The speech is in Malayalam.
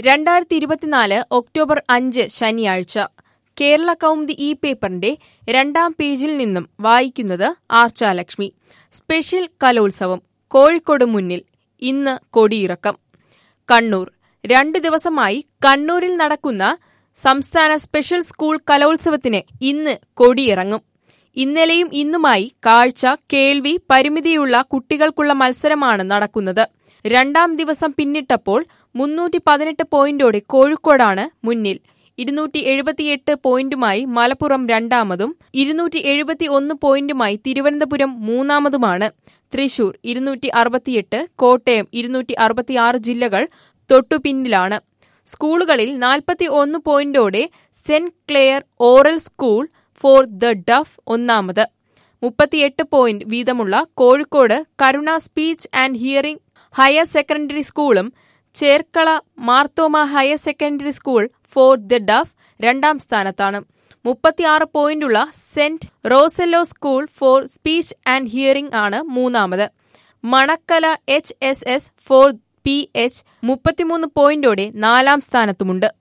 രണ്ടായിരത്തി ഇരുപത്തിനാല് ഒക്ടോബർ അഞ്ച് ശനിയാഴ്ച കേരള കൗമുദി ഈ പേപ്പറിന്റെ രണ്ടാം പേജിൽ നിന്നും വായിക്കുന്നത് ആർച്ചാലക്ഷ്മി സ്പെഷ്യൽ കലോത്സവം കോഴിക്കോട് മുന്നിൽ ഇന്ന് കൊടിയിറക്കം കണ്ണൂർ രണ്ട് ദിവസമായി കണ്ണൂരിൽ നടക്കുന്ന സംസ്ഥാന സ്പെഷ്യൽ സ്കൂൾ കലോത്സവത്തിന് ഇന്ന് കൊടിയിറങ്ങും ഇന്നലെയും ഇന്നുമായി കാഴ്ച കേൾവി പരിമിതിയുള്ള കുട്ടികൾക്കുള്ള മത്സരമാണ് നടക്കുന്നത് രണ്ടാം ദിവസം പിന്നിട്ടപ്പോൾ മുന്നൂറ്റി പതിനെട്ട് പോയിന്റോടെ കോഴിക്കോടാണ് മുന്നിൽ ഇരുന്നൂറ്റി എഴുപത്തിയെട്ട് പോയിന്റുമായി മലപ്പുറം രണ്ടാമതും ഇരുന്നൂറ്റി എഴുപത്തി ഒന്ന് പോയിന്റുമായി തിരുവനന്തപുരം മൂന്നാമതുമാണ് തൃശൂർ ഇരുന്നൂറ്റി അറുപത്തിയെട്ട് കോട്ടയം ഇരുന്നൂറ്റി അറുപത്തിയാറ് ജില്ലകൾ തൊട്ടുപിന്നിലാണ് സ്കൂളുകളിൽ നാൽപ്പത്തി ഒന്ന് പോയിന്റോടെ saint Clare oral school for the deaf ഒന്നാമത് മുപ്പത്തിയെട്ട് പോയിന്റ് വീതമുള്ള Kozhikode Karuna speech and hearing higher secondary സ്കൂളും Cherkala Marthoma higher secondary school for the deaf രണ്ടാം സ്ഥാനത്താണ് മുപ്പത്തിയാറ് പോയിന്റുള്ള saint Rosello school for speech and hearing ആണ് മൂന്നാമത് Manakkala H S S for P H മുപ്പത്തിമൂന്ന് പോയിന്റോടെ നാലാം സ്ഥാനത്തുമുണ്ട്